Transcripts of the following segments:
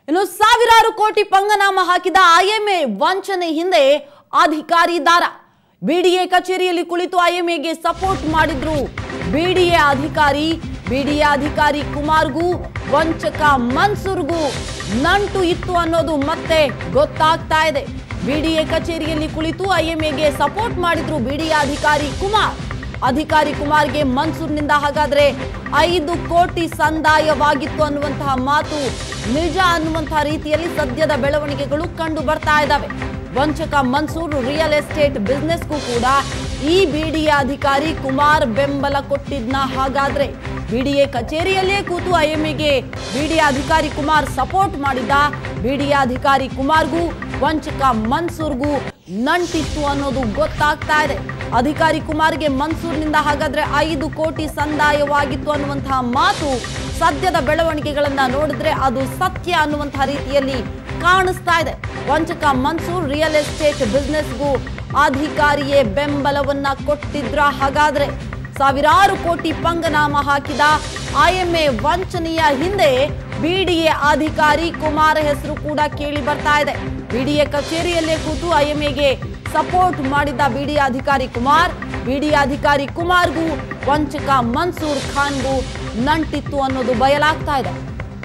ಇನ್ನು ಸಾವಿರಾರು ಕೋಟಿ ಪಂಗನಾಮ ಹಾಕಿದ ಐಎಂಎ ವಂಚನೆ ಹಿಂದೆ ಅಧಿಕಾರಿ ದಾರ ಬಿಡಿಎ ಕಚೇರಿಯಲ್ಲಿ ಕುಳಿತು ಐಎಂಎಗೆ ಸಪೋರ್ಟ್ ಮಾಡಿದ್ರು ಬಿಡಿಎ ಅಧಿಕಾರಿ ಬಿಡಿಎ ಅಧಿಕಾರಿ ಕುಮಾರ್ಗೂ ವಂಚಕ ಮನ್ಸೂರ್ಗೂ ನಂಟು ಇತ್ತು ಅನ್ನೋದು ಮತ್ತೆ ಗೊತ್ತಾಗ್ತಾ ಇದೆ ಬಿಡಿಎ ಕಚೇರಿಯಲ್ಲಿ ಕುಳಿತು ಐಎಂಎಗೆ ಸಪೋರ್ಟ್ ಮಾಡಿದ್ರು ಬಿಡಿಎ ಅಧಿಕಾರಿ ಕುಮಾರ್ ಅಧಿಕಾರಿ ಕುಮಾರ್ಗೆ ಮನ್ಸೂರ್ನಿಂದ ಹಾಗಾದ್ರೆ ಐದು ಕೋಟಿ ಸಂದಾಯವಾಗಿತ್ತು ಅನ್ನುವಂತಹ ಮಾತು ನಿಜ ಅನ್ನುವಂತಹ ರೀತಿಯಲ್ಲಿ ಸದ್ಯದ ಬೆಳವಣಿಗೆಗಳು ಕಂಡು ಬರ್ತಾ ಇದ್ದಾವೆ ವಂಚಕ ಮನ್ಸೂರ್ ರಿಯಲ್ ಎಸ್ಟೇಟ್ ಬಿಸ್ನೆಸ್ಗೂ ಕೂಡ ಈ ಬಿಡಿಎ ಅಧಿಕಾರಿ ಕುಮಾರ್ ಬೆಂಬಲ ಕೊಟ್ಟಿದ್ನ ಹಾಗಾದ್ರೆ ಬಿಡಿಎ ಕಚೇರಿಯಲ್ಲೇ ಕೂತು ಐಎಂಎಗೆ ಬಿಡಿಎ ಅಧಿಕಾರಿ ಕುಮಾರ್ ಸಪೋರ್ಟ್ ಮಾಡಿದ್ದ ಬಿಡಿಎ ಅಧಿಕಾರಿ ಕುಮಾರ್ಗೂ ವಂಚಕ ಮನ್ಸೂರ್ಗೂ ನಂಟಿತ್ತು ಅನ್ನೋದು ಗೊತ್ತಾಗ್ತಾ ಇದೆ ಅಧಿಕಾರಿ ಕುಮಾರ್ಗೆ ಮನ್ಸೂರ್ನಿಂದ ಹಾಗಾದ್ರೆ ಐದು ಕೋಟಿ ಸಂದಾಯವಾಗಿತ್ತು ಅನ್ನುವಂತಹ ಮಾತು ಸದ್ಯದ ಬೆಳವಣಿಗೆಗಳನ್ನ ನೋಡಿದ್ರೆ ಅದು ಸತ್ಯ ಅನ್ನುವಂತಹ ರೀತಿಯಲ್ಲಿ ಕಾಣಿಸ್ತಾ ಇದೆ ವಂಚಕ ಮನ್ಸೂರ್ ರಿಯಲ್ ಎಸ್ಟೇಟ್ ಬಿಸ್ನೆಸ್ಗೂ ಅಧಿಕಾರಿಯೇ ಬೆಂಬಲವನ್ನ ಕೊಟ್ಟಿದ್ರ ಹಾಗಾದ್ರೆ ಸಾವಿರಾರು ಕೋಟಿ ಪಂಗನಾಮ ಹಾಕಿದ ಐಎಂಎ ವಂಚನೆಯ ಹಿಂದೆ ಬಿಡಿಎ ಅಧಿಕಾರಿ ಕುಮಾರ್ ಹೆಸರು ಕೂಡ ಕೇಳಿ ಬರ್ತಾ ಇದೆ ಬಿಡಿಎ ಕಚೇರಿಯಲ್ಲೇ ಕೂತು ಐಎಂಎಗೆ ಸಪೋರ್ಟ್ ಮಾಡಿದ್ದ ಬಿಡಿಎ ಅಧಿಕಾರಿ ಕುಮಾರ್ ಬಿಡಿಎ ಅಧಿಕಾರಿ ಕುಮಾರ್ಗೂ ವಂಚಕ ಮನ್ಸೂರ್ ಖಾನ್ಗೂ ನಂಟಿತ್ತು ಅನ್ನೋದು ಬಯಲಾಗ್ತಾ ಇದೆ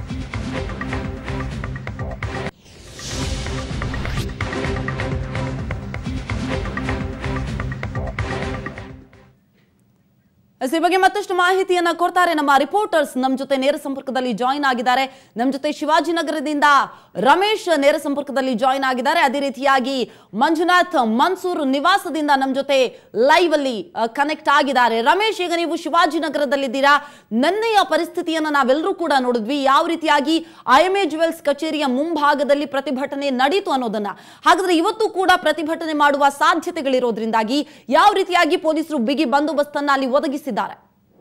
ಎಸ್, ಈ ಬಗ್ಗೆ ಮತ್ತಷ್ಟು ಮಾಹಿತಿಯನ್ನ ಕೊಡ್ತಾರೆ ನಮ್ಮ ರಿಪೋರ್ಟರ್ಸ್ ನಮ್ಮ ಜೊತೆ ನೇರ ಸಂಪರ್ಕದಲ್ಲಿ ಜಾಯಿನ್ ಆಗಿದ್ದಾರೆ ನಮ್ಮ ಜೊತೆ ಶಿವಾಜಿನಗರದಿಂದ ರಮೇಶ್ ನೇರ ಸಂಪರ್ಕದಲ್ಲಿ ಜಾಯಿನ್ ಆಗಿದ್ದಾರೆ ಅದೇ ರೀತಿಯಾಗಿ ಮಂಜುನಾಥ್ ಮನ್ಸೂರ್ ನಿವಾಸದಿಂದ ನಮ್ಮ ಜೊತೆ ಲೈವ್ ಅಲ್ಲಿ ಕನೆಕ್ಟ್ ಆಗಿದ್ದಾರೆ ರಮೇಶ್ ಈಗ ನೀವು ಶಿವಾಜಿನಗರದಲ್ಲಿದ್ದೀರಾ ನಿನ್ನೆಯ ಪರಿಸ್ಥಿತಿಯನ್ನ ನಾವೆಲ್ಲರೂ ಕೂಡ ನೋಡಿದ್ವಿ ಯಾವ ರೀತಿಯಾಗಿ ಐಎಂಎ ಜುವೆಲ್ಸ್ ಕಚೇರಿಯ ಮುಂಭಾಗದಲ್ಲಿ ಪ್ರತಿಭಟನೆ ನಡೀತು ಅನ್ನೋದನ್ನ ಹಾಗಾದ್ರೆ ಇವತ್ತು ಕೂಡ ಪ್ರತಿಭಟನೆ ಮಾಡುವ ಸಾಧ್ಯತೆಗಳಿರೋದ್ರಿಂದಾಗಿ ಯಾವ ರೀತಿಯಾಗಿ ಪೊಲೀಸರು ಬಿಗಿ ಬಂದೋಬಸ್ತನ್ನ ಅಲ್ಲಿ ಒದಗಿಸಿದ್ದಾರೆ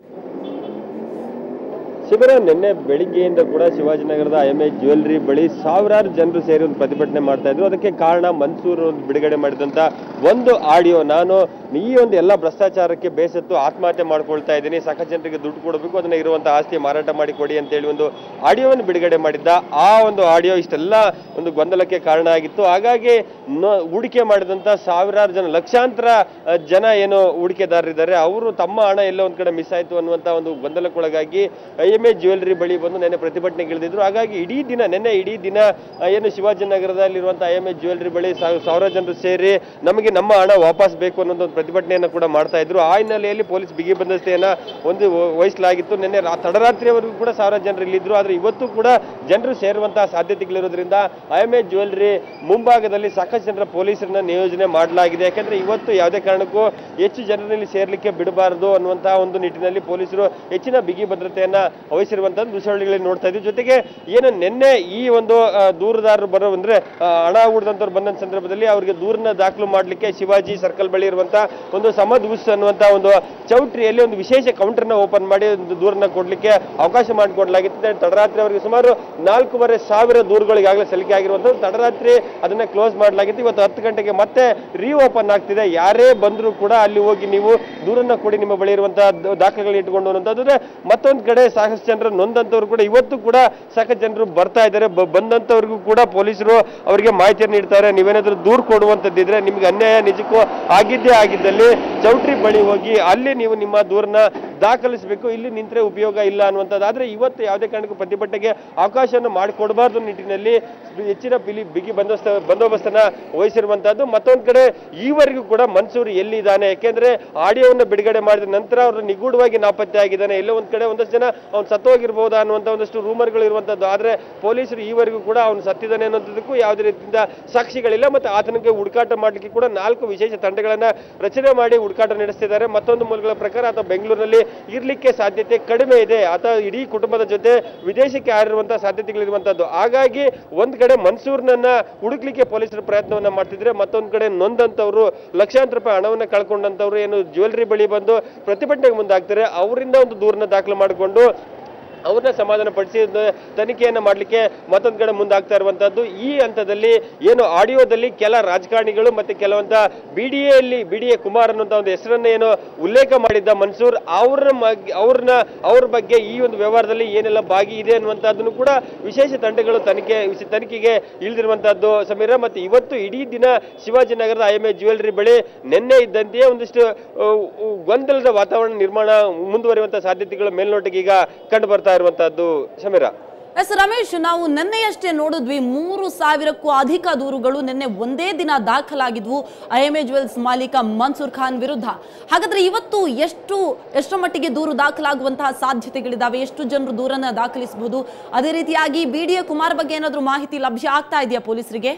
ಶಿಬಿರ ನಿನ್ನೆ ಬೆಳಿಗ್ಗೆಯಿಂದ ಕೂಡ ಶಿವಾಜಿನಗರದ ಐ ಎಂ ಎ ಜ್ಯುವೆಲ್ರಿ ಬಳಿ ಸಾವಿರಾರು ಜನರು ಸೇರಿ ಒಂದು ಪ್ರತಿಭಟನೆ ಮಾಡ್ತಾ ಇದ್ರು ಅದಕ್ಕೆ ಕಾರಣ ಮನ್ಸೂರ್ ಒಂದು ಬಿಡುಗಡೆ ಮಾಡಿದಂತ ಒಂದು ಆಡಿಯೋ ನಾನು ಈ ಒಂದು ಎಲ್ಲ ಭ್ರಷ್ಟಾಚಾರಕ್ಕೆ ಬೇಸತ್ತು ಆತ್ಮಹತ್ಯೆ ಮಾಡ್ಕೊಳ್ತಾ ಇದ್ದೀನಿ ಸಾಕಷ್ಟು ಜನರಿಗೆ ದುಡ್ಡು ಕೊಡಬೇಕು ಅದನ್ನ ಇರುವಂತ ಆಸ್ತಿ ಮಾರಾಟ ಮಾಡಿ ಕೊಡಿ ಅಂತೇಳಿ ಒಂದು ಆಡಿಯೋವನ್ನು ಬಿಡುಗಡೆ ಮಾಡಿದ್ದ ಆ ಒಂದು ಆಡಿಯೋ ಇಷ್ಟೆಲ್ಲ ಒಂದು ಗೊಂದಲಕ್ಕೆ ಕಾರಣ ಆಗಿತ್ತು ಹಾಗಾಗಿ ನ- ಹೂಡಿಕೆ ಮಾಡಿದಂತ ಸಾವಿರಾರು ಜನ ಲಕ್ಷಾಂತರ ಆ, ಜನ ಏನು ಹೂಡಿಕೆದಾರರಿದ್ದಾರೆ ಅವರು ತಮ್ಮ ಹಣ ಎಲ್ಲೋ ಒಂದ್ ಕಡೆ ಮಿಸ್ ಆಯ್ತು ಅನ್ನುವಂತ ಒಂದು ಗೊಂದಲಕ್ಕೊಳಗಾಗಿ ಐ ಎಂ ಎ ಜ್ಯುವೆಲ್ರಿ ಬಳಿ ಬಂದು ನೆನ್ನೆ ಪ್ರತಿಭಟನೆಗೆ ಇಳಿದಿದ್ರು ಹಾಗಾಗಿ ಇಡೀ ದಿನ ನೆನ್ನೆ ಇಡೀ ದಿನ ಆ, ಏನು ಶಿವಾಜಿನಗರದಲ್ಲಿರುವಂತ ಐ ಎಂ ಎ ಜ್ಯುವೆಲ್ರಿ ಬಳಿ ಸಾವ್- ಸಾವಿರ ಜನರು ಸೇರಿ ನಮಗೆ ನಮ್ಮ ಹಣ ವಾಪಸ್ ಬೇಕು ಅನ್ನೋ ಒಂದು ಪ್ರತಿಭಟನೆಯನ್ನು ಕೂಡ ಮಾಡ್ತಾ ಇದ್ರು ಆ ಹಿನ್ನೆಲೆಯಲ್ಲಿ ಪೊಲೀಸ್ ಬಿಗಿ ಬಂದೋಬಸ್ತೆಯನ್ನ ಒಂದು ವ- ವಹಿಸಲಾಗಿತ್ತು ನಿನ್ನೆ ರಾ- ತಡರಾತ್ರಿವರೆಗೂ ಕೂಡ ಸಾವಿರ ಜನರು ಇಲ್ಲಿದ್ರು ಆದ್ರೆ ಇವತ್ತು ಕೂಡ ಜನರು ಸೇರುವಂತಹ ಸಾಧ್ಯತೆಗಳಿರೋದ್ರಿಂದ ಐ ಎಂ ಎ ಜ್ಯುವೆಲ್ರಿ ಮುಂಭಾಗದಲ್ಲಿ ಸಾಕಷ್ಟು ಜನರ ಪೊಲೀಸರನ್ನ ನಿಯೋಜನೆ ಮಾಡಲಾಗಿದೆ ಯಾಕಂದ್ರೆ ಇವತ್ತು ಯಾವುದೇ ಕಾರಣಕ್ಕೂ ಹೆಚ್ಚು ಜನರಲ್ಲಿ ಸೇರ್ಲಿಕ್ಕೆ ಬಿಡಬಾರದು ಅನ್ನುವಂತಹ ಒಂದು ನಿಟ್ಟಿನಲ್ಲಿ ಪೊಲೀಸರು ಹೆಚ್ಚಿನ ಬಿಗಿ ಭದ್ರತೆಯನ್ನ ವಹಿಸಿರುವಂತಹ ದೃಶ್ಯಾವಳಿಗಳಲ್ಲಿ ನೋಡ್ತಾ ಇದ್ವಿ ಜೊತೆಗೆ ಏನು ನಿನ್ನೆ ಈ ಒಂದು ಆ, ದೂರುದಾರರು ಬರೋ ಅಂದ್ರೆ ಆ, ಹಣ ಹೂಡಿದಂತವ್ರು ಬಂದಂತ ಸಂದರ್ಭದಲ್ಲಿ ಅವರಿಗೆ ದೂರನ್ನ ದಾಖಲು ಮಾಡಲಿಕ್ಕೆ ಶಿವಾಜಿ ಸರ್ಕಲ್ ಬಳಿ ಇರುವಂತಹ ಒಂದು ಸಮದ್ ಉಸ್ ಅನ್ನುವಂತ ಒಂದು ಚೌಟ್ರಿಯಲ್ಲಿ ಒಂದು ವಿಶೇಷ ಕೌಂಟರ್ನ ಓಪನ್ ಮಾಡಿ ಒಂದು ದೂರನ್ನ ಕೊಡ್ಲಿಕ್ಕೆ ಅವಕಾಶ ಮಾಡಿಕೊಡ್ಲಾಗಿತ್ತು ತಡರಾತ್ರಿ ಅವರಿಗೆ ಸುಮಾರು ನಾಲ್ಕೂವರೆ ಸಾವಿರ ದೂರುಗಳು ಈಗಾಗಲೇ ಸಲ್ಲಿಕೆ ಆಗಿರುವಂಥದ್ದು ತಡರಾತ್ರಿ ಅದನ್ನ ಕ್ಲೋಸ್ ಮಾಡಲಾಗಿತ್ತು ಇವತ್ತು ಹತ್ತು ಗಂಟೆಗೆ ಮತ್ತೆ ರೀ ಓಪನ್ ಆಗ್ತಿದೆ ಯಾರೇ ಬಂದರೂ ಕೂಡ ಅಲ್ಲಿ ಹೋಗಿ ನೀವು ದೂರನ್ನ ಕೊಡಿ ನಿಮ್ಮ ಬಳಿ ಇರುವಂತಹ ದ- ದಾಖಲೆಗಳು ಇಟ್ಕೊಂಡು ಅನ್ನೋಂಥದ್ದು ಮತ್ತೊಂದು ಕಡೆ ಸಾಕಷ್ಟು ಜನರು ನೊಂದಂತವ್ರು ಕೂಡ ಇವತ್ತು ಕೂಡ ಸಾಕಷ್ಟು ಜನರು ಬರ್ತಾ ಇದ್ದಾರೆ ಬ- ಬಂದಂತವ್ರಿಗೂ ಕೂಡ ಪೊಲೀಸರು ಅವರಿಗೆ ಮಾಹಿತಿಯನ್ನು ನೀಡ್ತಾರೆ ನೀವೇನಾದ್ರೂ ದೂರು ಕೊಡುವಂತದ್ದಿದ್ರೆ ನಿಮ್ಗೆ ಅನ್ಯಾಯ ನಿಜಕ್ಕೂ ಆಗಿದ್ದೇ ಆಗಿದ್ದಲ್ಲಿ ಚೌಟ್ರಿ ಬಳಿ ಹೋಗಿ ಅಲ್ಲಿ ನೀವು ನಿಮ್ಮ ದೂರನ್ನ ದಾಖಲಿಸಬೇಕು ಇಲ್ಲಿ ನಿಂತರೆ ಉಪಯೋಗ ಇಲ್ಲ ಅನ್ನುವಂಥದ್ದು ಆದ್ರೆ ಇವತ್ತು ಯಾವುದೇ ಕಾರಣಕ್ಕೂ ಪ್ರತಿಭಟನೆಗೆ ಅವಕಾಶವನ್ನು ಮಾಡಿಕೊಡಬಾರ್ದು ನಿಟ್ಟಿನಲ್ಲಿ ಹೆಚ್ಚಿನ ಬಿಲಿ ಬಿಗಿ ಬಂದೋಬಸ್ತ ಬಂದೋಬಸ್ತನ್ನ ವಹಿಸಿರುವಂತಹದ್ದು ಮತ್ತೊಂದು ಕಡೆ ಈವರೆಗೂ ಕೂಡ ಮನ್ಸೂರ್ ಎಲ್ಲಿದ್ದಾನೆ ಯಾಕೆಂದ್ರೆ ಆಡಿಯೋವನ್ನು ಬಿಡುಗಡೆ ಮಾಡಿದ ನಂತರ ಅವರು ನಿಗೂಢವಾಗಿ ನಾಪತ್ತೆ ಆಗಿದ್ದಾನೆ ಎಲ್ಲೋ ಒಂದ್ ಕಡೆ ಒಂದಷ್ಟು ಜನ ಅವ್ನು ಸತ್ತೋಗಿರ್ಬೋದಾ ಅನ್ನುವಂಥ ಒಂದಷ್ಟು ರೂಮರ್ಗಳು ಇರುವಂತದ್ದು ಆದ್ರೆ ಪೊಲೀಸರು ಈವರೆಗೂ ಕೂಡ ಅವನು ಸತ್ತಿದ್ದಾನೆ ಅನ್ನೋದಕ್ಕೂ ಯಾವುದೇ ರೀತಿಯಿಂದ ಸಾಕ್ಷಿಗಳಿಲ್ಲ ಮತ್ತೆ ಆತನಿಗೆ ಹುಡುಕಾಟ ಮಾಡಲಿಕ್ಕೆ ಕೂಡ ನಾಲ್ಕು ವಿಶೇಷ ತಂಡಗಳನ್ನ ರಚನೆ ಮಾಡಿ ಹುಡುಕಾಟ ನಡೆಸ್ತಿದ್ದಾರೆ ಮತ್ತೊಂದು ಮೂಲಗಳ ಪ್ರಕಾರ ಆತ ಬೆಂಗಳೂರಿನಲ್ಲಿ ಇರ್ಲಿಕ್ಕೆ ಸಾಧ್ಯತೆ ಕಡಿಮೆ ಇದೆ ಆತ ಇಡೀ ಕುಟುಂಬದ ಜೊತೆ ವಿದೇಶಕ್ಕೆ ಹಾರಿರುವಂತಹ ಸಾಧ್ಯತೆಗಳಿರುವಂತದ್ದು ಹಾಗಾಗಿ ಒಂದ್ ಕಡೆ ಮನ್ಸೂರ್ನನ್ನ ಹುಡುಕ್ಲಿಕ್ಕೆ ಪೊಲೀಸರು ಪ್ರಯತ್ನವನ್ನ ಮಾಡ್ತಿದ್ರೆ ಮತ್ತೊಂದ್ ಕಡೆ ನೊಂದಂತವ್ರು ಲಕ್ಷಾಂತರ ರೂಪಾಯಿ ಹಣವನ್ನ ಕಳ್ಕೊಂಡಂತವ್ರು ಏನು ಜ್ಯುವೆಲ್ರಿ ಬಳಿ ಬಂದು ಪ್ರತಿಭಟನೆಗೆ ಮುಂದಾಗ್ತಾರೆ ಅವರಿಂದ ಒಂದು ದೂರನ್ನ ದಾಖಲು ಮಾಡಿಕೊಂಡು ಅವ್ರನ್ನ ಸಮಾಧಾನ ಪಡಿಸಿ ತನಿಖೆಯನ್ನ ಮಾಡಲಿಕ್ಕೆ ಮತ್ತೊಂದು ಕಡೆ ಮುಂದಾಗ್ತಾ ಇರುವಂತದ್ದು ಈ ಹಂತದಲ್ಲಿ ಏನು ಆಡಿಯೋದಲ್ಲಿ ಕೆಲ ರಾಜಕಾರಣಿಗಳು ಮತ್ತೆ ಕೆಲವಂತ ಬಿ ಡಿ ಎಲ್ಲಿ ಬಿ ಡಿ ಎ ಕುಮಾರ್ ಅನ್ನುವಂತ ಒಂದು ಹೆಸರನ್ನ ಏನು ಉಲ್ಲೇಖ ಮಾಡಿದ್ದ ಮನ್ಸೂರ್ ಅವ್ರ ಮಗ್- ಅವ್ರನ್ನ ಅವ್ರ ಬಗ್ಗೆ ಈ ಒಂದು ವ್ಯವಹಾರದಲ್ಲಿ ಏನೆಲ್ಲ ಭಾಗಿ ಇದೆ ಅನ್ನುವಂಥದ್ದನ್ನು ಕೂಡ ವಿಶೇಷ ತಂಡಗಳು ತನಿಖೆ ವಿಶ- ತನಿಖೆಗೆ ಇಳಿದಿರುವಂತಹದ್ದು ಸಮೀರ ಮತ್ತೆ ಇವತ್ತು ಇಡೀ ದಿನ ಶಿವಾಜಿನಗರದ ಐ ಎಂ ಎ ಜ್ಯುವೆಲರಿ ಬಳಿ ನಿನ್ನೆ ಇದ್ದಂತೆಯೇ ಒಂದಿಷ್ಟು ಆ, ಗೊಂದಲದ ವಾತಾವರಣ ನಿರ್ಮಾಣ ಮುಂದುವರಿಯುವಂತ ಸಾಧ್ಯತೆಗಳು ಮೇಲ್ನೋಟಕ್ಕೆ ಈಗ ಕಂಡು ಬರ್ತಾ ಇರುವಂತಹದ್ದು ಸಮೀರ ಎಸ್ ರಮೇಶ್ ನಾವು ನಿನ್ನೆಯಷ್ಟೇ ನೋಡಿದ್ವಿ ಮೂರು ಸಾವಿರಕ್ಕೂ ಅಧಿಕ ದೂರುಗಳು ನಿನ್ನೆ ಒಂದೇ ದಿನ ದಾಖಲಾಗಿದ್ವು ಐ ಎಂ ಎ ಜ್ಯುವೆಲ್ಸ್ ಮಾಲೀಕ ಮನ್ಸೂರ್ ಖಾನ್ ವಿರುದ್ಧ ಹಾಗಾದ್ರೆ ಇವತ್ತು ಎಷ್ಟು ಎಷ್ಟರ ಮಟ್ಟಿಗೆ ದೂರು ದಾಖಲಾಗುವಂತಹ ಸಾಧ್ಯತೆಗಳಿದಾವೆ ಎಷ್ಟು ಜನರು ದೂರನ್ನ ದಾಖಲಿಸಬಹುದು ಅದೇ ರೀತಿಯಾಗಿ ಬಿ ಡಿ ಎ ಕುಮಾರ್ ಬಗ್ಗೆ ಏನಾದರೂ ಮಾಹಿತಿ ಲಭ್ಯ ಆಗ್ತಾ ಇದೆಯಾ ಪೊಲೀಸರಿಗೆ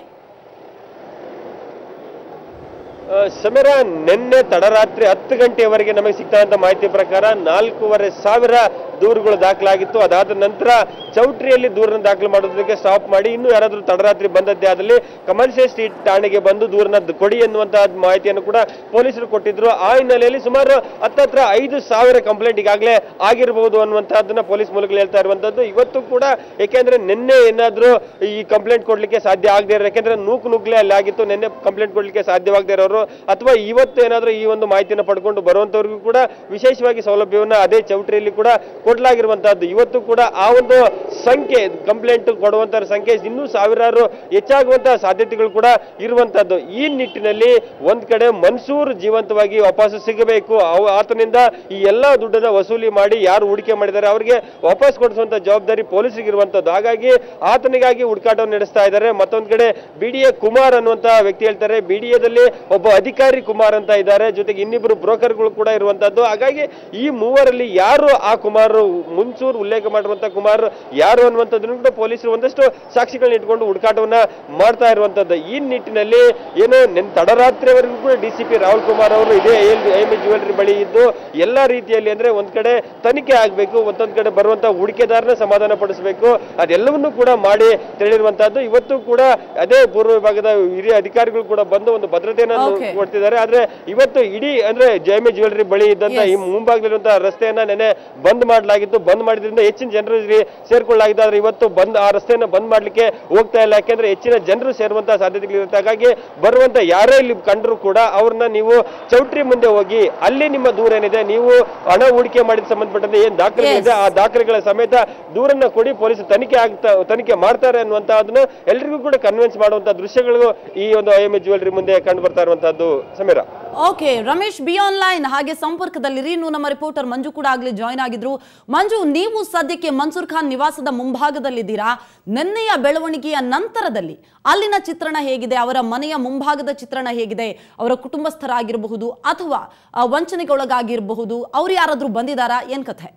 ಆ, ಸಮೀರ ನಿನ್ನೆ ತಡರಾತ್ರಿ ಹತ್ತು ಗಂಟೆಯವರೆಗೆ ನಮಗೆ ಸಿಗ್ತಾ ಇದ್ದ ಮಾಹಿತಿ ಪ್ರಕಾರ ನಾಲ್ಕೂವರೆ ಸಾವಿರ ದೂರುಗಳು ದಾಖಲಾಗಿತ್ತು ಅದಾದ ನಂತರ ಚೌಟ್ರಿಯಲ್ಲಿ ದೂರನ್ನು ದಾಖಲು ಮಾಡೋದಕ್ಕೆ ಸ್ಟಾಪ್ ಮಾಡಿ ಇನ್ನು ಯಾರಾದರೂ ತಡರಾತ್ರಿ ಬಂದದ್ದೇ ಆದಲ್ಲಿ ಕಮರ್ಷಿಯಲ್ ಸ್ಟ್ರೀಟ್ ಠಾಣೆಗೆ ಬಂದು ದೂರನ್ನ ಕೊಡಿ ಎನ್ನುವಂತಹ ಮಾಹಿತಿಯನ್ನು ಕೂಡ ಪೊಲೀಸರು ಕೊಟ್ಟಿದ್ರು ಆ ಹಿನ್ನೆಲೆಯಲ್ಲಿ ಸುಮಾರು ಹತ್ತತ್ರ ಐದು ಸಾವಿರ ಕಂಪ್ಲೇಂಟ್ ಈಗಾಗಲೇ ಆಗಿರಬಹುದು ಅನ್ನುವಂತಹದ್ದನ್ನ ಪೊಲೀಸ್ ಮೂಲಗಳು ಹೇಳ್ತಾ ಇರುವಂತದ್ದು ಇವತ್ತು ಕೂಡ ಯಾಕೆಂದ್ರೆ ನಿನ್ನೆ ಏನಾದ್ರೂ ಈ ಕಂಪ್ಲೇಂಟ್ ಕೊಡ್ಲಿಕ್ಕೆ ಸಾಧ್ಯ ಆಗದೆ ಇರೋ ಯಾಕೆಂದ್ರೆ ನೂಕು ನುಗ್ಲೆ ಅಲ್ಲಿ ಆಗಿತ್ತು ನಿನ್ನೆ ಕಂಪ್ಲೇಂಟ್ ಕೊಡ್ಲಿಕ್ಕೆ ಸಾಧ್ಯವಾಗದೇ ಇರೋರು ಅಥವಾ ಇವತ್ತು ಏನಾದ್ರೂ ಈ ಒಂದು ಮಾಹಿತಿಯನ್ನು ಪಡ್ಕೊಂಡು ಬರುವಂತವ್ರಿಗೂ ಕೂಡ ವಿಶೇಷವಾಗಿ ಸೌಲಭ್ಯವನ್ನ ಅದೇ ಚೌಟ್ರಿಯಲ್ಲಿ ಕೂಡ ಕೊಡ್ಲಾಗಿರುವಂತಹದ್ದು ಇವತ್ತು ಕೂಡ ಆ ಒಂದು ಸಂಖ್ಯೆ ಕಂಪ್ಲೇಂಟ್ ಕೊಡುವಂತ ಸಂಖ್ಯೆ ಇನ್ನೂ ಸಾವಿರಾರು ಹೆಚ್ಚಾಗುವಂತಹ ಸಾಧ್ಯತೆಗಳು ಕೂಡ ಇರುವಂತಹದ್ದು ಈ ನಿಟ್ಟಿನಲ್ಲಿ ಒಂದ್ ಕಡೆ ಮನ್ಸೂರ್ ಜೀವಂತವಾಗಿ ವಾಪಸ್ ಸಿಗಬೇಕು ಅವ- ಆತನಿಂದ ಈ ಎಲ್ಲಾ ದುಡ್ಡನ್ನ ವಸೂಲಿ ಮಾಡಿ ಯಾರು ಹೂಡಿಕೆ ಮಾಡಿದ್ದಾರೆ ಅವರಿಗೆ ವಾಪಸ್ ಕೊಡಿಸುವಂತ ಜವಾಬ್ದಾರಿ ಪೊಲೀಸರಿಗೆ ಇರುವಂತದ್ದು ಹಾಗಾಗಿ ಆತನಿಗಾಗಿ ಹುಡುಕಾಟವನ್ನು ನಡೆಸ್ತಾ ಇದ್ದಾರೆ ಮತ್ತೊಂದ್ ಕಡೆ ಬಿ ಡಿ ಎ ಕುಮಾರ್ ಅನ್ನುವಂತ ವ್ಯಕ್ತಿ ಹೇಳ್ತಾರೆ ಬಿ ಡಿ ಎದಲ್ಲಿ ಒಬ್ಬ ಅಧಿಕಾರಿ ಕುಮಾರ್ ಅಂತ ಇದ್ದಾರೆ ಜೊತೆಗೆ ಇನ್ನಿಬ್ಬರು ಬ್ರೋಕರ್ಗಳು ಕೂಡ ಇರುವಂತದ್ದು ಹಾಗಾಗಿ ಈ ಮೂವರಲ್ಲಿ ಯಾರು ಆ ಕುಮಾರ್ ಮುನ್ಸೂರ್ ಉಲ್ಲೇಖ ಮಾಡಿರುವಂತ ಕುಮಾರ್ ಯಾರು ಅನ್ನುವಂಥದ್ದನ್ನು ಕೂಡ ಪೊಲೀಸರು ಒಂದಷ್ಟು ಸಾಕ್ಷಿಗಳನ್ನ ಇಟ್ಕೊಂಡು ಹುಡುಕಾಟವನ್ನ ಮಾಡ್ತಾ ಇರುವಂತದ್ದು ಈ ನಿಟ್ಟಿನಲ್ಲಿ ಏನು ನಿನ್ ತಡರಾತ್ರಿವರೆಗೂ ಕೂಡ D C P Rahul Kumar ಅವರು ಇದೇ ಎಂ ಜ್ಯುವೆಲರಿ ಬಳಿ ಇದ್ದು ಎಲ್ಲಾ ರೀತಿಯಲ್ಲಿ ಅಂದ್ರೆ ಒಂದ್ ಕಡೆ ತನಿಖೆ ಆಗ್ಬೇಕು ಮತ್ತೊಂದ್ ಕಡೆ ಬರುವಂತ ಹೂಡಿಕೆದಾರನ ಸಮಾಧಾನ ಪಡಿಸಬೇಕು ಅದೆಲ್ಲವನ್ನೂ ಕೂಡ ಮಾಡಿ ತಿಳಿರುವಂತಹದ್ದು ಇವತ್ತು ಕೂಡ ಅದೇ ಪೂರ್ವ ವಿಭಾಗದ ಹಿರಿಯ ಅಧಿಕಾರಿಗಳು ಕೂಡ ಬಂದು ಒಂದು ಭದ್ರತೆಯನ್ನು Okay. ಕೊಡ್ತಿದ್ದಾರೆ ಆದ್ರೆ ಇವತ್ತು ಇಡೀ ಅಂದ್ರೆ ಜಯಮಿ ಜ್ಯುವೆಲರಿ ಬಳಿ ಇದ್ದಂತ ಈ ಮುಂಭಾಗದಲ್ಲಿರುವಂತಹ ರಸ್ತೆಯನ್ನ ನೆನೆ ಬಂದ್ ಮಾಡಲಾಗಿತ್ತು ಬಂದ್ ಮಾಡಿದ್ರಿಂದ ಹೆಚ್ಚಿನ ಜನರು ಇಲ್ಲಿ ಸೇರ್ಕೊಳ್ಳಾಗಿದ್ದು ಆದ್ರೆ ಇವತ್ತು ಬಂದ್ ಆ ರಸ್ತೆಯನ್ನ ಬಂದ್ ಮಾಡ್ಲಿಕ್ಕೆ ಹೋಗ್ತಾ ಇಲ್ಲ ಯಾಕೆಂದ್ರೆ ಹೆಚ್ಚಿನ ಜನರು ಸೇರುವಂತಹ ಸಾಧ್ಯತೆಗಳಿರುತ್ತೆ ಹಾಗಾಗಿ ಬರುವಂತ ಯಾರೇ ಇಲ್ಲಿ ಕಂಡ್ರು ಕೂಡ ಅವ್ರನ್ನ ನೀವು ಚೌಟ್ರಿ ಮುಂದೆ ಹೋಗಿ ಅಲ್ಲಿ ನಿಮ್ಮ ದೂರ ಏನಿದೆ ನೀವು ಹಣ ಹೂಡಿಕೆ ಮಾಡಿದ ಸಂಬಂಧಪಟ್ಟಂತೆ ಏನ್ ದಾಖಲೆ ಇದೆ ಆ ದಾಖಲೆಗಳ ಸಮೇತ ದೂರನ್ನ ಕೊಡಿ ಪೊಲೀಸ್ ತನಿಖೆ ಆಗ್ತಾ ತನಿಖೆ ಮಾಡ್ತಾರೆ ಅನ್ನುವಂತಹದನ್ನ ಎಲ್ರಿಗೂ ಕೂಡ ಕನ್ವಿನ್ಸ್ ಮಾಡುವಂತ ದೃಶ್ಯಗಳು ಈ ಒಂದು ಐ ಎಂ ಜ್ಯುವೆಲರಿ ಮುಂದೆ ಕಂಡು ಬರ್ತಾ ಇರುವಂತಹದ್ದು Sameera okay Ramesh be online ಹಾಗೆ ಸಂಪರ್ಕದಲ್ಲಿರಿ ಇನ್ನು ನಮ್ಮ ರಿಪೋರ್ಟರ್ ಮಂಜು ಕೂಡ ಆಗ್ಲೇ ಜಾಯ್ನ್ ಆಗಿದ್ರು ಮಂಜು ನೀವು ಸದ್ಯಕ್ಕೆ ಮನ್ಸೂರ್ ಖಾನ್ ನಿವಾಸದ ಮುಂಭಾಗದಲ್ಲಿದ್ದೀರಾ ನಿನ್ನೆಯ ಬೆಳವಣಿಗೆಯ ನಂತರದಲ್ಲಿ ಅಲ್ಲಿನ ಚಿತ್ರಣ ಹೇಗಿದೆ ಅವರ ಮನೆಯ ಮುಂಭಾಗದ ಚಿತ್ರಣ ಹೇಗಿದೆ ಅವರ ಕುಟುಂಬಸ್ಥರಾಗಿರಬಹುದು ಅಥವಾ ಆ, ವಂಚನೆಗೊಳಗಾಗಿರಬಹುದು ಅವ್ರು ಯಾರಾದ್ರೂ ಬಂದಿದ್ದಾರಾ ಏನ್ ಕಥೆ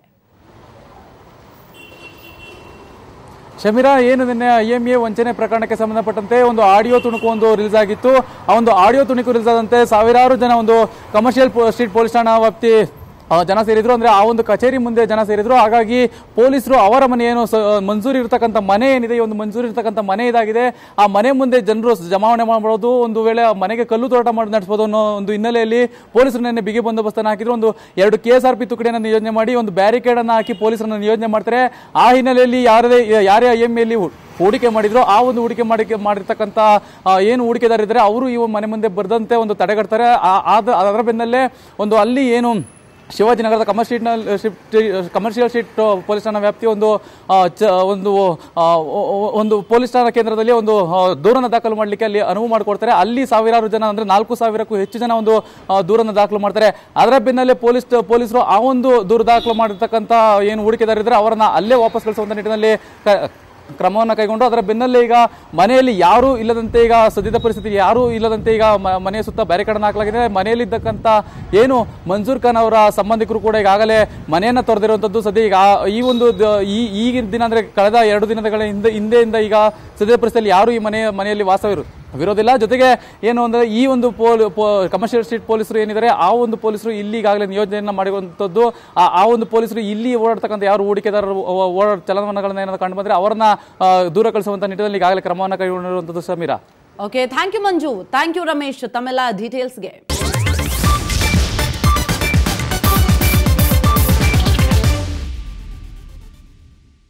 ಶಮೀರಾ ಏನು ನಿನ್ನೆ ಐ ಎಂ ಎ ವಂಚನೆ ಪ್ರಕರಣಕ್ಕೆ ಸಂಬಂಧಪಟ್ಟಂತೆ ಒಂದು ಆಡಿಯೋ ತುಣುಕು ಒಂದು ರಿಲೀಸ್ ಆಗಿತ್ತು ಆ ಒಂದು ಆಡಿಯೋ ತುಣುಕು ರಿಲೀಸ್ ಆದಂತೆ ಸಾವಿರಾರು ಜನ ಒಂದು ಕಮರ್ಷಿಯಲ್ ಸ್ಟ್ರೀಟ್ ಪೊಲೀಸ್ ಠಾಣಾ ವ್ಯಾಪ್ತಿ ಆ, ಜನ ಸೇರಿದ್ರು ಅಂದ್ರೆ ಆ ಒಂದು ಕಚೇರಿ ಮುಂದೆ ಜನ ಸೇರಿದ್ರು ಹಾಗಾಗಿ ಪೊಲೀಸರು ಅವರ ಮನೆ ಏನು ಸ- ಮಂಜೂರಿ ಇರತಕ್ಕಂಥ ಮನೆ ಏನಿದೆ ಈ ಒಂದು ಮಂಜೂರಿ ಇರತಕ್ಕಂಥ ಮನೆ ಇದಾಗಿದೆ ಆ ಮನೆ ಮುಂದೆ ಜನರು ಜಮಾವಣೆ ಮಾಡಬಹುದು ಒಂದು ವೇಳೆ ಆ ಮನೆಗೆ ಕಲ್ಲು ತೋಟ ಮಾಡಿ ನಡೆಸಬಹುದು ಅನ್ನೋ ಒಂದು ಹಿನ್ನೆಲೆಯಲ್ಲಿ ಪೊಲೀಸರು ನಿನ್ನೆ ಬಿಗಿ ಬಂದೋಬಸ್ತನ್ನು ಹಾಕಿದ್ರು ಒಂದು ಎರಡು ಕೆ ಎಸ್ ಆರ್ ಪಿ ತುಕಡಿಯನ್ನು ನಿಯೋಜನೆ ಮಾಡಿ ಒಂದು ಬ್ಯಾರಿಕೇಡ್ ಅನ್ನು ಹಾಕಿ ಪೊಲೀಸರನ್ನು ನಿಯೋಜನೆ ಮಾಡ್ತಾರೆ ಆ ಹಿನ್ನೆಲೆಯಲ್ಲಿ ಯಾರದೇ ಯಾರೇ ಐ ಎಂ ಎಲ್ಲಿ ಹೂಡಿಕೆ ಮಾಡಿದ್ರು ಆ ಒಂದು ಹೂಡಿಕೆ ಮಾಡಿ ಮಾಡಿರ್ತಕ್ಕಂಥ ಆ, ಏನು ಹೂಡಿಕೆದಾರಿದ್ದಾರೆ ಅವರು ಈ ಮನೆ ಮುಂದೆ ಬರದಂತೆ ಒಂದು ತಡೆಗಟ್ತಾರೆ ಆ- ಆದ- ಅದರ ಬೆನ್ನಲ್ಲೇ ಒಂದು ಅಲ್ಲಿ ಏನು ಶಿವಾಜಿನಗರದ ಕಮರ್ಷಿಯಲ್ ಕಮರ್ಷಿಯಲ್ ಸ್ಟ್ರೀಟ್ ಪೊಲೀಸ್ ಠಾಣಾ ವ್ಯಾಪ್ತಿ ಒಂದು ಆ, ಚ- ಒಂದು ಆ, ಒ- ಒ- ಒಂದು ಪೊಲೀಸ್ ಠಾಣಾ ಕೇಂದ್ರದಲ್ಲಿ ಒಂದು ಆ, ದೂರನ್ನು ದಾಖಲು ಮಾಡಲಿಕ್ಕೆ ಅಲ್ಲಿ ಅನುವು ಮಾಡಿಕೊಡ್ತಾರೆ ಅಲ್ಲಿ ಸಾವಿರಾರು ಜನ ಅಂದ್ರೆ ನಾಲ್ಕು ಸಾವಿರಕ್ಕೂ ಹೆಚ್ಚು ಜನ ಒಂದು ಆ, ದೂರನ್ನು ದಾಖಲು ಮಾಡ್ತಾರೆ ಅದರ ಬೆನ್ನಲ್ಲೇ ಪೊಲೀಸ್ ಪೊಲೀಸರು ಆ ಒಂದು ದೂರು ದಾಖಲು ಮಾಡಿರ್ತಕ್ಕಂಥ ಏನು ಹೂಡಿಕೆದಾರಿದ್ದಾರೆ ಅವರನ್ನ ಅಲ್ಲೇ ವಾಪಸ್ ಕಳಿಸುವಂತ ನಿಟ್ಟಿನಲ್ಲಿ ಕ- ಕ್ರಮವನ್ನು ಕೈಗೊಂಡು ಅದರ ಬೆನ್ನಲ್ಲೇ ಈಗ ಮನೆಯಲ್ಲಿ ಯಾರೂ ಇಲ್ಲದಂತೆ ಈಗ ಸದ್ಯದ ಪರಿಸ್ಥಿತಿ ಯಾರೂ ಇಲ್ಲದಂತೆ ಈಗ ಮ- ಮನೆಯ ಸುತ್ತ ಬ್ಯಾರಿಕೇಡನ್ನು ಹಾಕಲಾಗಿದೆ ಮನೆಯಲ್ಲಿದ್ದಕ್ಕಂಥ ಏನು ಮನ್ಸೂರ್ ಖಾನ್ ಅವರ ಸಂಬಂಧಿಕರು ಕೂಡ ಈಗಾಗಲೇ ಮನೆಯನ್ನ ತೊರೆದಿರುವಂಥದ್ದು ಸದ್ಯ ಈಗ ಆ- ಈ ಒಂದು ದ- ಈ ಈಗಿನ ದಿನ ಅಂದ್ರೆ ಕಳೆದ ಎರಡು ದಿನಗಳ ಹಿಂದೆ ಹಿಂದೆಯಿಂದ ಈಗ ಸದ್ಯದ ಪರಿಸ್ಥಿತಿಯಲ್ಲಿ ಯಾರೂ ಈ ಮನೆ ಮನೆಯಲ್ಲಿ ವಾಸವಿರು ವಿರೋಧಿಲ್ಲ ಜೊತೆಗೆ ಏನು ಅಂದ್ರೆ ಈ ಒಂದು ಪೋಲ್ ಕಮರ್ಷಿಯಲ್ ಸ್ಟ್ರೀಟ್ ಪೊಲೀಸರು ಏನಿದ್ದಾರೆ ಆ ಒಂದು ಪೊಲೀಸರು ಇಲ್ಲಿ ಈಗಾಗಲೇ ನಿಯೋಜನೆಯನ್ನ ಮಾಡಿರುವಂಥದ್ದು ಆ ಆ ಒಂದು ಪೊಲೀಸರು ಇಲ್ಲಿ ಓಡಾಡ್ತಕ್ಕಂಥ ಯಾರು ಹೂಡಿಕೆದಾರರು ಓ- ಓಡಾಡ ಚಲನವಲನಗಳನ್ನ ಏನಾದ್ರು ಕಂಡು ಬಂದ್ರೆ ಅವರನ್ನ ಆ, ದೂರ ಕಳಿಸುವಂತ ನಿಟ್ಟಿನಲ್ಲಿ ಈಗಾಗಲೇ ಕ್ರಮವನ್ನು ಕೈಗೊಂಡಿರುವಂಥದ್ದು Sameera okay thank you Manju thank you Ramesh ತಮ್ಮೆಲ್ಲ ಡೀಟೇಲ್ಸ್ಗೆ